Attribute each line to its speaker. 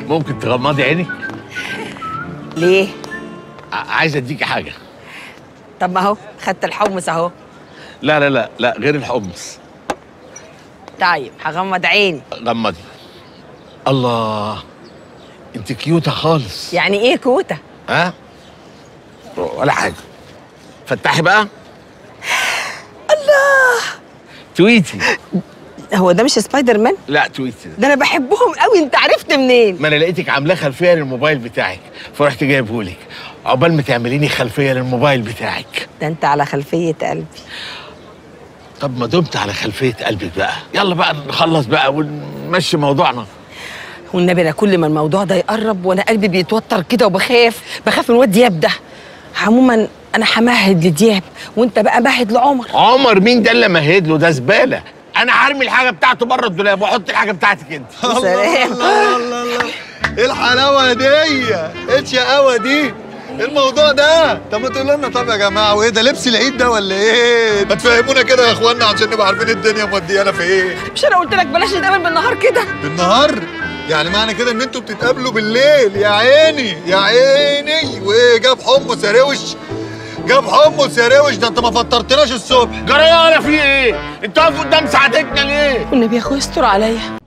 Speaker 1: ممكن تغمضي عينك
Speaker 2: ليه
Speaker 1: ع- عايز اديكي حاجه
Speaker 2: طب ما اهو خدت الحمص اهو
Speaker 1: لا لا لا لا غير الحمص
Speaker 2: طيب هغمض عيني
Speaker 1: غمضي الله انت كيوتة خالص
Speaker 2: يعني ايه كوته
Speaker 1: ها ولا حاجه فتحي بقى الله تويتي
Speaker 2: هو ده مش سبايدر مان
Speaker 1: لا تويتي
Speaker 2: ده انا بحبهم قوي انت عرفت منين
Speaker 1: ما انا لقيتك عاملاه خلفيه للموبايل بتاعك فرحت جايبهولك عقبال ما تعمليني خلفيه للموبايل بتاعك
Speaker 2: ده انت على خلفيه قلبي
Speaker 1: طب ما دمت على خلفيه قلبك بقى يلا بقى نخلص بقى ونمشي موضوعنا
Speaker 2: والنبي انا كل ما الموضوع ده يقرب وانا قلبي بيتوتر كده وبخاف بخاف من واد دياب ده عموما انا همهد لدياب وانت بقى مهد لعمر
Speaker 1: عمر مين ده اللي مهد له ده زباله انا هرمي الحاجه بتاعته بره الدولاب واحط الحاجه بتاعتك انت
Speaker 2: سلام
Speaker 3: الله الله الله ايه الحلاوه دي ايه الشقاوه دي إيه الموضوع ده طب ما تقول لنا طب يا جماعه وايه ده لبس العيد ده ولا ايه ما تفهمونا كده يا اخوانا عشان نبقى عارفين الدنيا موديانا في ايه
Speaker 2: مش انا قلت لك بلاش نتقابل بالنهار كده
Speaker 3: بالنهار يعني معنى كده ان انتوا بتتقابلوا بالليل يا عيني يا عيني وايه جاب حمص يا روش جاب حمص يا روش ده انت ما فطرتناش الصبح
Speaker 1: جرايه ولا في ايه انت واقف قدام ساعتنا ليه
Speaker 2: والنبي يا اخويا استر عليا